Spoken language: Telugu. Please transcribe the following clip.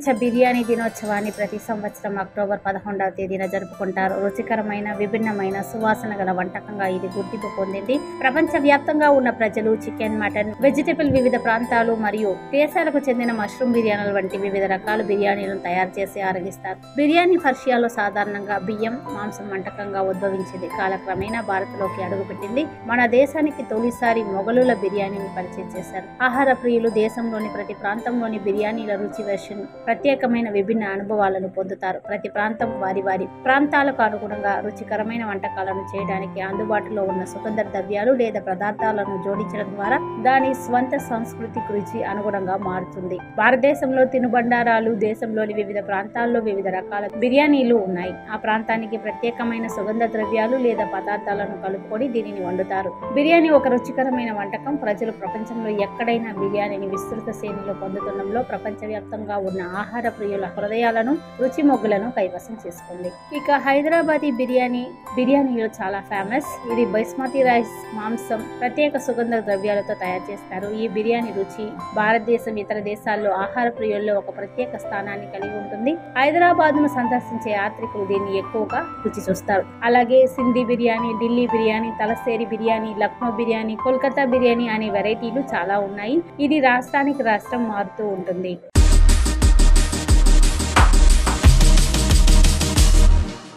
బిర్యానీ దినోత్సవాన్ని ప్రతి సంవత్సరం అక్టోబర్ పదకొండవ తేదీన జరుపుకుంటారు రుచికరమైన విభిన్నమైన సువాసన గల వంటకంగా ఇది గుర్తింపు పొందింది ప్రపంచ వ్యాప్తంగా ఉన్న ప్రజలు చికెన్ మటన్ వెజిటబుల్ వివిధ ప్రాంతాలు మరియు దేశాలకు చెందిన మష్రూమ్ బిర్యానీలు వంటి వివిధ రకాల బిర్యానీలను తయారు చేసి ఆరగిస్తారు బిర్యానీ పర్షియాలో సాధారణంగా బియ్యం మాంసం వంటకంగా ఉద్భవించింది కాలక్రమేణా భారత్లోకి అడుగుపెట్టింది మన దేశానికి తొలిసారి మొఘలుల బిర్యానీని పరిచయం చేశారు ఆహార ప్రియులు దేశంలోని ప్రతి ప్రాంతంలోని బిర్యానీల రుచి వెర్షన్ ప్రత్యేకమైన విభిన్న అనుభవాలను పొందుతారు ప్రతి ప్రాంతం వారి వారి ప్రాంతాలకు అనుగుణంగా రుచికరమైన వంటకాలను చేయడానికి అందుబాటులో ఉన్న సుగంధ ద్రవ్యాలు లేదా పదార్థాలను జోడించడం ద్వారా దాని స్వంత సాంస్కృతిక రుచి అనుగుణంగా మారుతుంది భారతదేశంలో తినుబండారాలు దేశంలోని వివిధ ప్రాంతాల్లో వివిధ రకాల బిర్యానీలు ఉన్నాయి ఆ ప్రాంతానికి ప్రత్యేకమైన సుగంధ ద్రవ్యాలు లేదా పదార్థాలను కలుపుకొని దీనిని వండుతారు బిర్యానీ ఒక రుచికరమైన వంటకం ప్రజలు ప్రపంచంలో ఎక్కడైనా బిర్యానీని విస్తృత శ్రేణిలో పొందుతుండడంలో ప్రపంచవ్యాప్తంగా ఉన్న ఆహార ప్రియుల హృదయాలను రుచి మొగ్గులను కైవసం చేసుకుంది ఇక హైదరాబాదీ బిర్యానీ బిర్యానీలో చాలా ఫేమస్ ఇది బైస్మతి రైస్ మాంసం ప్రత్యేక సుగంధ ద్రవ్యాలతో తయారు చేస్తారు ఈ బిర్యానీ రుచి భారతదేశం ఇతర దేశాల్లో ఆహార ప్రియుల్లో ఒక ప్రత్యేక స్థానాన్ని కలిగి ఉంటుంది హైదరాబాద్ ను సందర్శించే యాత్రికులు దీన్ని ఎక్కువగా రుచి చూస్తారు అలాగే సింధీ బిర్యానీ ఢిల్లీ బిర్యానీ తలసేరి బిర్యానీ లక్నో బిర్యానీ కోల్కతా బిర్యానీ అనే వెరైటీలు చాలా ఉన్నాయి ఇది రాష్ట్రానికి రాష్ట్రం మారుతూ ఉంటుంది